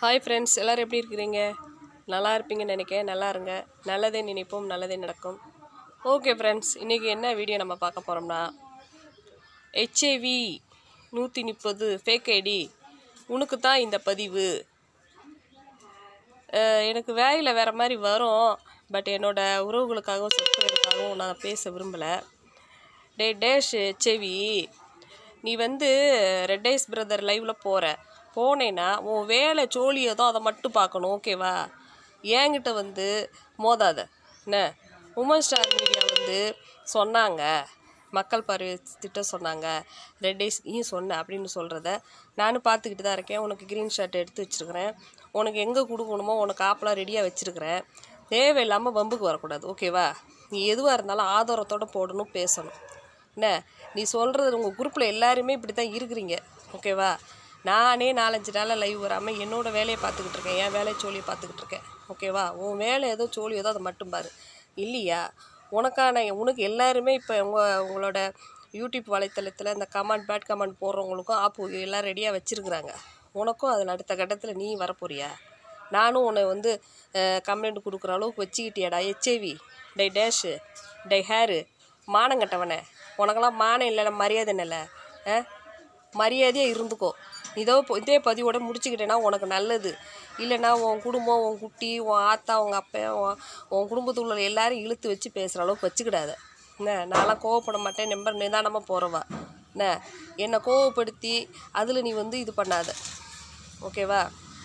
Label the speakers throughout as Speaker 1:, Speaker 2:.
Speaker 1: hi friends எல்லோரும் எப்படி இருக்கிறீங்க நல்லா இருப்பீங்கன்னு நினைக்கிறேன் நல்லா இருங்க நல்லதே நினைப்போம் நல்லதே நடக்கும் ஓகே ஃப்ரெண்ட்ஸ் இன்றைக்கி என்ன வீடியோ நம்ம பார்க்க போகிறோம்னா ஹெச்ஏவி நூற்றி முப்பது ஃபேக் ஐடி உனக்கு தான் இந்த பதிவு அஹ் எனக்கு வேலையில் வேறு மாதிரி வரும் பட் என்னோடய உறவுகளுக்காகவும் சப்ஸ்கிரைபருக்காகவும் நான் பேச விரும்பலை டே டேஷ் செவி நீ வந்து ரெட் ஐஸ் பிரதர் லைவில் போகிற போனேன்னா உன் வேலை சோழியதோ அதை மட்டும் பார்க்கணும் ஓகேவா என்கிட்ட வந்து மோதாத என்ன உமன் ஸ்டார் மீடியா வந்து சொன்னாங்க மக்கள் பார்வை திட்ட சொன்னாங்க ரெட் ஐஸ் நீ சொன்ன அப்படின்னு சொல்கிறத நானும் பார்த்துக்கிட்டு தான் இருக்கேன் உனக்கு க்ரீன் ஷர்ட் எடுத்து வச்சுருக்கிறேன் உனக்கு எங்கே கொடுக்கணுமோ உனக்கு ஆப்பெலாம் ரெடியாக வச்சுருக்கிறேன் தேவையில்லாமல் வம்புக்கு வரக்கூடாது ஓகேவா நீ எதுவாக இருந்தாலும் ஆதாரத்தோடு போடணும் பேசணும் என்ன நீ சொல்கிறது உங்கள் குரூப்பில் எல்லாருமே இப்படி தான் இருக்கிறீங்க ஓகேவா நானே நாலஞ்சு நாளாக லைவ் வராமல் என்னோடய வேலையை பார்த்துக்கிட்டு இருக்கேன் என் வேலையை சோழியை பார்த்துக்கிட்டு இருக்கேன் ஓகேவா உன் வேலை ஏதோ சோழி ஏதோ அதை மட்டும் பாரு இல்லையா உனக்கான உனக்கு எல்லாருமே இப்போ உங்கள் உங்களோட யூடியூப் வலைத்தளத்தில் இந்த கமெண்ட் பேட் கமெண்ட் போடுறவங்களுக்கும் ஆப்பு எல்லாம் ரெடியாக வச்சுருக்குறாங்க உனக்கும் அதில் அடுத்த கட்டத்தில் நீ வரப்போறியா நானும் உன்னை வந்து கம்ப்ளைண்ட் கொடுக்குற அளவுக்கு வச்சுக்கிட்டியாடா ஹெச்ஐவி டை டேஷு டை ஹேரு மானங்கட்டவனே உனக்கெல்லாம் மானம் இல்லை மரியாதை இல்லை ஆ மரியாதையாக இருந்துக்கோ இதோ இப்போ இதே பதிவோட முடிச்சுக்கிட்டேன்னா உனக்கு நல்லது இல்லைன்னா உன் குடும்பம் உன் குட்டி உன் ஆத்தா உங்கள் அப்பன் உன் உன் குடும்பத்தில் உள்ள எல்லாரும் இழுத்து வச்சு பேசுகிற அளவுக்கு வச்சுக்கிடாத என்ன நான்லாம் கோவப்பட மாட்டேன் நம்பர் நிதானமாக போகிறவா என்ன என்னை கோவப்படுத்தி அதில் நீ வந்து இது பண்ணாத ஓகேவா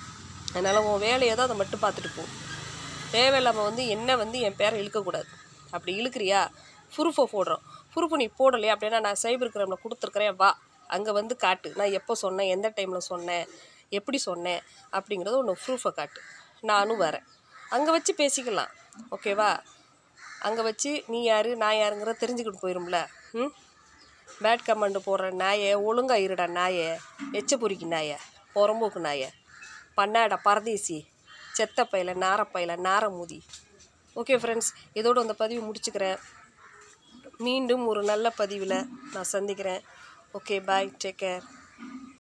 Speaker 1: அதனால் உன் வேலையை தான் அதை மட்டும் பார்த்துட்டு போ தேவையில்லாமல் வந்து என்ன வந்து என் பேரை இழுக்கக்கூடாது அப்படி இழுக்கிறியா ப்ரூஃபை போடுறோம் ப்ரூஃப் நீ போடலையா அப்படின்னா நான் சைபர் கிரைமில் கொடுத்துருக்குறேன் வா அங்கே வந்து காட்டு நான் எப்போ சொன்னேன் எந்த டைமில் சொன்னேன் எப்படி சொன்னேன் அப்படிங்கிறத ஒன்று ப்ரூஃபை காட்டு நானும் வரேன் அங்கே வச்சு பேசிக்கலாம் ஓகேவா அங்கே வச்சு நீ யார் நான் யாருங்கிறத தெரிஞ்சுக்கிட்டு போயிரும்ல ம் பேட் கமெண்ட் போடுற நாயை ஒழுங்காக இருடா நாயை எச்ச பொறிக்கு நாயை புறம்போக்கு நாயை பண்ணாடா பரதேசி செத்த பையில நாரப்பையில நாரமூதி ஓகே ஃப்ரெண்ட்ஸ் இதோட அந்த பதிவு முடிச்சுக்கிறேன் மீண்டும் ஒரு நல்ல பதிவில் நான் சந்திக்கிறேன் ஓகே பாய் டேக் கேர்